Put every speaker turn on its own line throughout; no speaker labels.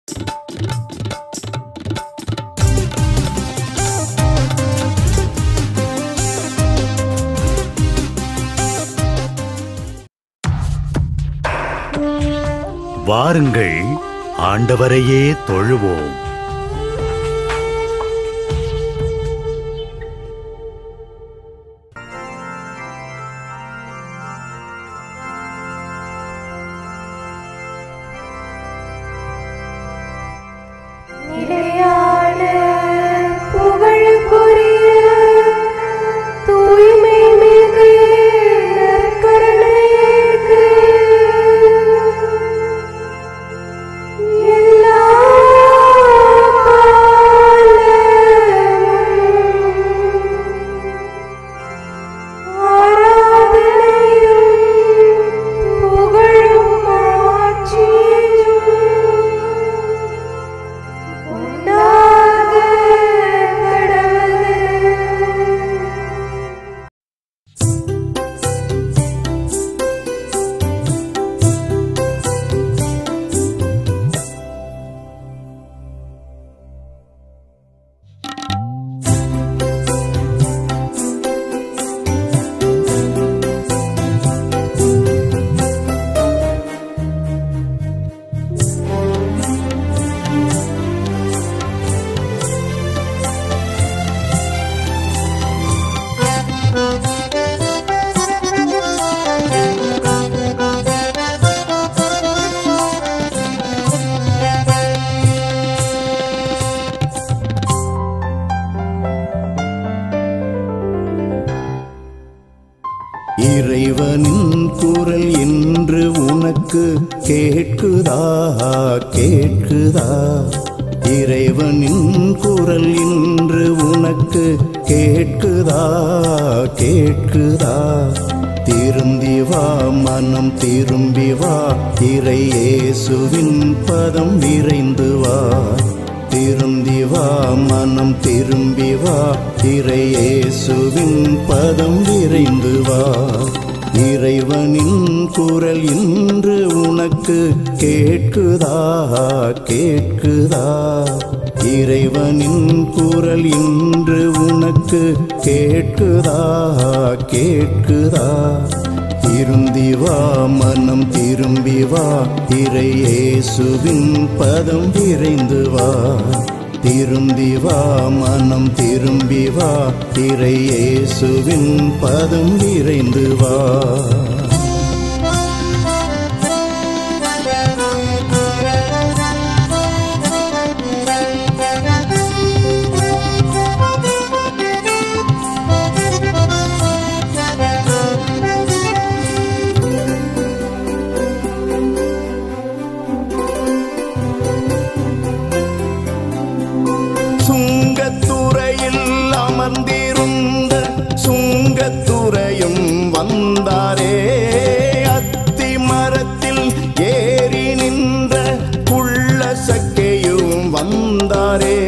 வாருங்கள் ஆண்டவரையே தொழுவோம்
நிலையான புகழுக்குரிய தூய்மை மிகு நற்கருணைக்கு எல்லா காலமும் ஆராதனையும் புகழும் ஆட்சியும் உண்டாக கடவுளே
இறைவனின் குரல் என்று உனக்கு கேட்குதா கேட்குதா இறைவனின் குரல் என்று உனக்கு கேட்குதா கேட்குதா திரும்பி வா மனம் திரும்பி வா இறை இயேசுவின் பதம் விரைந்து வா திரும்பி வா மனம் திரும்பி வா இறை இயேசுவின் பதம் விரைந்து வா இறைவனின் குரல் இன்று உனக்கு கேட்குதா கேட்குதா இறைவனின் குரல் இன்று உனக்கு கேட்குதா கேட்குதா திரும்பி வா மனம் திரும்பி வா இறை இயேசுவின் பதம் விரைந்து வா திரும்பி வா மனம் திரும்பி வா இறை இயேசுவின் பதம் விரைந்து வா சுங்கத்துறையில் அமர்ந்திருந்த சுங்கத்துறையும் வந்தாரே அத்தி மரத்தில் ஏறி நின்ற புள்ள சக்கையும் வந்தாரே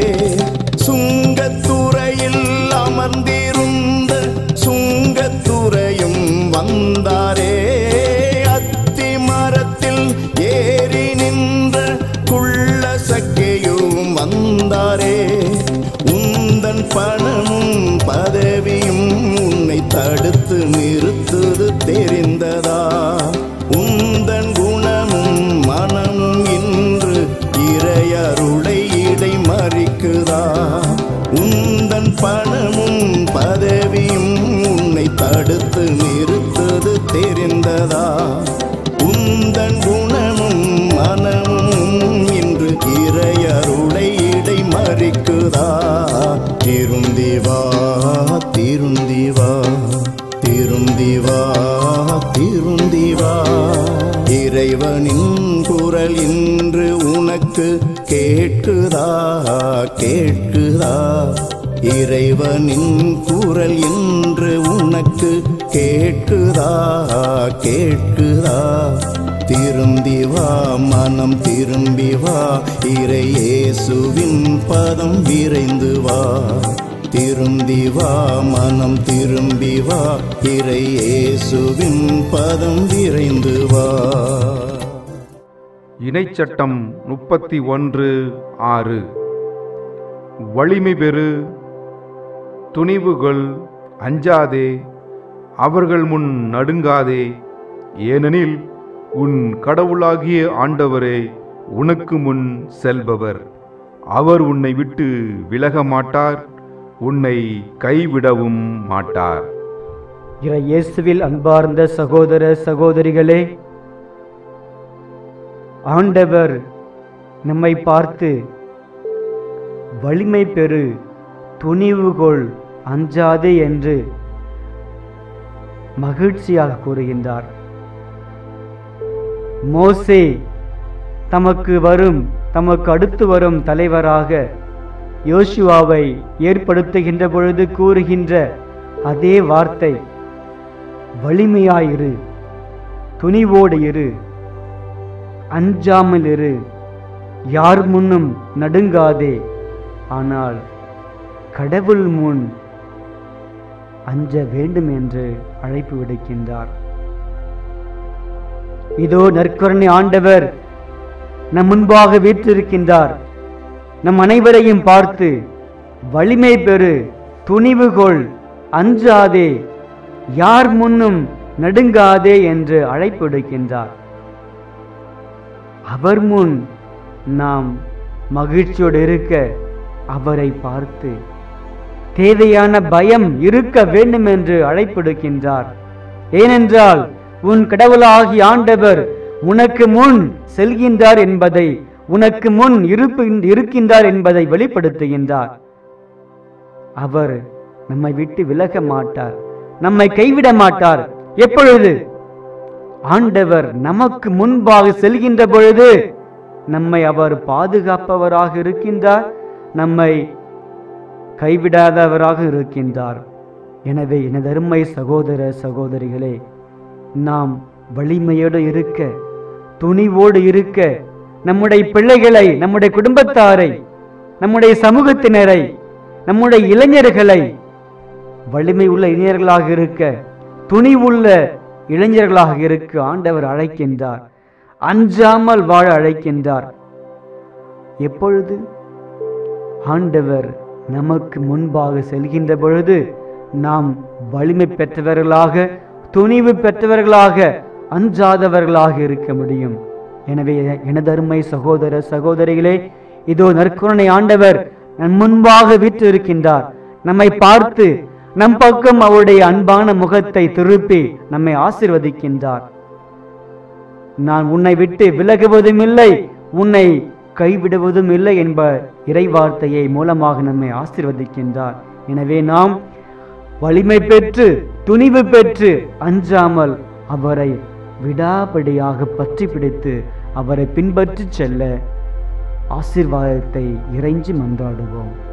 சுங்கத்துறையில் அமர்ந்திருந்த சுங்கத்துறையும் வந்தாரே அத்தி மரத்தில் ஏறி நின்ற குள்ள சக்கையும் வந்தாரே உந்தன் பணமும் பதவியும் உன்னை தடுத்து நிறுத்துது தெரிந்ததா உந்தன் குணமும் மனமும் இன்று இறையருளை இடை மறிக்குதா உந்தன் பணமும் பதவியும் உன்னை தடுத்து நிறுத்துது தெரிந்ததா உந்தன் குணமும் மனமும் இன்று இறையருளை இடை மறிக்குதா திருந்தி வா திருந்தி வா திருந்தி வா திருந்தி வா இறைவனின் குரல் இன்று உனக்கு கேட்குதா கேட்குதா இறைவனின் குரல் இன்று உனக்கு கேட்குதா கேட்குதா திரும்பி வா மனம் திரும்பி வா இறை இயேசுவின் பதம் விரைந்து வா திரும்பி வா மனம் திரும்பி வா இறை இயேசுவின் பதம் விரைந்து வா
இணைச்சட்டம் முப்பத்தி ஒன்று ஆறு வலிமை பெறு துணிவுகள் அஞ்சாதே அவர்கள் முன் நடுங்காதே ஏனெனில் உன் கடவுளாகிய ஆண்டவரே உனக்கு முன் செல்பவர் அவர் உன்னை விட்டு விலக மாட்டார் உன்னை கைவிடவும் மாட்டார்
இறை இயேசுவில் அன்பார்ந்த சகோதர சகோதரிகளே ஆண்டவர் நம்மை பார்த்து வலிமை பெறு துணிவுகொள் அஞ்சாதே என்று மகிழ்ச்சியாக கூறுகின்றார் மோசே தமக்கு வரும் தமக்கு அடுத்து வரும் தலைவராக யோசுவாவை ஏற்படுத்துகின்ற பொழுது கூறுகின்ற அதே வார்த்தை வலிமையாயிரு துணிவோடு இரு அஞ்சாமல் இரு யார் முன்னும் நடுங்காதே ஆனால் கடவுள் முன் அஞ்ச வேண்டும் என்று அழைப்பு விடுக்கின்றார் இதோ நற்கருணை ஆண்டவர் நம் முன்பாக வீற்றிருக்கின்றார் நம் அனைவரையும் பார்த்து வலிமை பெறு துணிவுகொள் அஞ்சாதே யார் முன்னும் நடுங்காதே என்று அழைப்பு விடுக்கின்றார் அவர் முன் நாம் மகிழ்ச்சியோடு இருக்க அவரை பார்த்து தேவையான பயம் இருக்க வேண்டும் என்று அழைப்பிடுக்கின்றார் ஏனென்றால் உன் கடவுளாகி ஆண்டவர் உனக்கு முன் செல்கின்றார் என்பதை உனக்கு முன் இருப்பு இருக்கின்றார் என்பதை வெளிப்படுத்துகின்றார் அவர் நம்மை விட்டு விலக மாட்டார் நம்மை கைவிட மாட்டார் எப்பொழுது ஆண்டவர் நமக்கு முன்பாக செல்கின்ற பொழுது நம்மை அவர் பாதுகாப்பவராக இருக்கின்றார் நம்மை கைவிடாதவராக இருக்கின்றார் எனவே எனதருமை சகோதர சகோதரிகளே நாம் வலிமையோடு இருக்க துணிவோடு இருக்க நம்முடைய பிள்ளைகளை நம்முடைய குடும்பத்தாரை நம்முடைய சமூகத்தினரை நம்முடைய இளைஞர்களை வலிமை உள்ள இளைஞர்களாக இருக்க துணிவுள்ள இளைஞர்களாக இருக்க ஆண்டவர் அழைக்கின்றார் அஞ்சாமல் வாழ அழைக்கின்றார் எப்பொழுது ஆண்டவர் நமக்கு முன்பாக செல்கின்ற பொழுது நாம் வலிமை பெற்றவர்களாக துணிவு பெற்றவர்களாக அஞ்சாதவர்களாக இருக்க முடியும் எனவே எனதருமை சகோதர சகோதரிகளே இதோ நற்கருணை ஆண்டவர் நம் முன்பாக வீற்றிருக்கின்றார் நம்மை பார்த்து நம் பக்கம் அவருடைய அன்பான முகத்தை திருப்பி நம்மை ஆசிர்வதிக்கின்றார் நான் உன்னை விட்டு விலகுவதும் இல்லை உன்னை கைவிடுவதும் இல்லை என்ப இறைவார்த்தையை மூலமாக நம்மை ஆசிர்வதிக்கின்றார் எனவே நாம் வலிமை பெற்று துணிவு பெற்று அஞ்சாமல் அவரை விடாபடியாக பற்றி பிடித்து அவரை பின்பற்றி செல்ல ஆசீர்வாதத்தை இறைஞ்சி மன்றாடுவோம்